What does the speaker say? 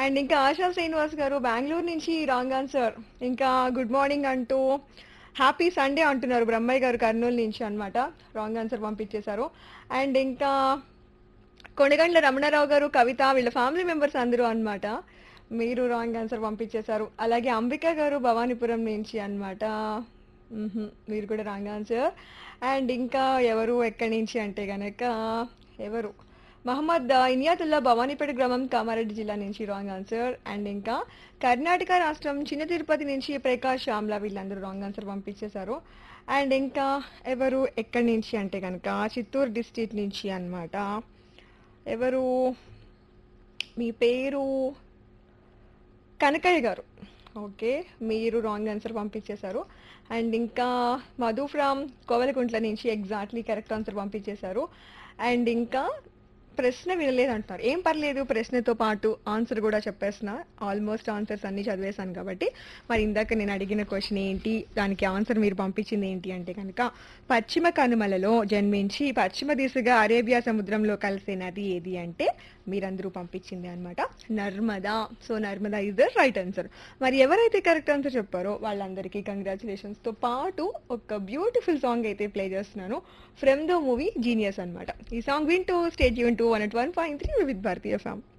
and ఇంకా ఆశా శ్రీనివాస్ గారు బెంగళూరు నుంచి wrong answer ఇంకా గుడ్ మార్నింగ్ అంటూ హ్యాపీ సండే అంటున్నారు బ్రహ్మయ్య గారు కర్నూలు నుంచి అన్నమాట రాంగ్ ఆన్సర్ పంపించేశారు అండ్ ఇంకా కొనగండ్ల రమణారావు గారు కవిత వీళ్ళ ఫ్యామిలీ మెంబర్స్ అందరూ అన్నమాట మీరు రాంగ్ ఆన్సర్ పంపించేశారు అలాగే అంబిక గారు భవానీపురం నుంచి అన్నమాట మ్హూ, మీరు కూడా రాంగ్ ఆన్సర్ అండ్ ఇంకా ఎవరు ఎక్కడి నుంచి అంటే గనక ఎవరు మహమ్మద్ ఇనియాతుల్లా భవానీపేట గ్రామం కామారెడ్డి జిల్లా నుంచి రాంగ్ ఆన్సర్ అండ్ ఇంకా కర్ణాటక రాష్ట్రం చిన్న తిరుపతి నుంచి ప్రకాష్ శ్యామ్లా వీళ్ళందరూ రాంగ్ ఆన్సర్ పంపించేశారు అండ్ ఇంకా ఎవరు ఎక్కడి నుంచి అంటే కనుక చిత్తూరు డిస్ట్రిక్ట్ నుంచి అన్నమాట ఎవరు మీ పేరు కనకయ్య గారు ఓకే మీరు రాంగ్ ఆన్సర్ పంపించేశారు అండ్ ఇంకా మధు ఫ్రమ్ కోవలకుంట్ల నుంచి ఎగ్జాక్ట్లీ కరెక్ట్ ఆన్సర్ పంపించేశారు అండ్ ఇంకా ప్రశ్న వినలేదు అంటున్నారు ఏం పర్లేదు ప్రశ్నతో పాటు ఆన్సర్ కూడా చెప్పేసిన ఆల్మోస్ట్ ఆన్సర్స్ అన్ని చదివేశాను కాబట్టి మరి ఇందాక నేను అడిగిన క్వశ్చన్ ఏంటి దానికి ఆన్సర్ మీరు పంపించింది ఏంటి అంటే కనుక పశ్చిమ కనుమలలో జన్మించి పశ్చిమ దిశగా అరేబియా సముద్రంలో కలిసే నది ఏది అంటే మీరందరూ పంపించింది అనమాట Narmada so Narmada is the right answer మరి ఎవరైతే కరెక్ట్ ఆన్సర్ చెప్పారో వాళ్ళందరికీ కంగ్రాచులేషన్స్ తో పాటు ఒక బ్యూటిఫుల్ సాంగ్ అయితే ప్లే చేస్తున్నాను ఫ్రమ్ ద మూవీ జీనియస్ అన్నమాట ఈ సాంగ్ వింటూ స్టేట్ యూన్ to one one point three with Bharatiya ఫ్యామ్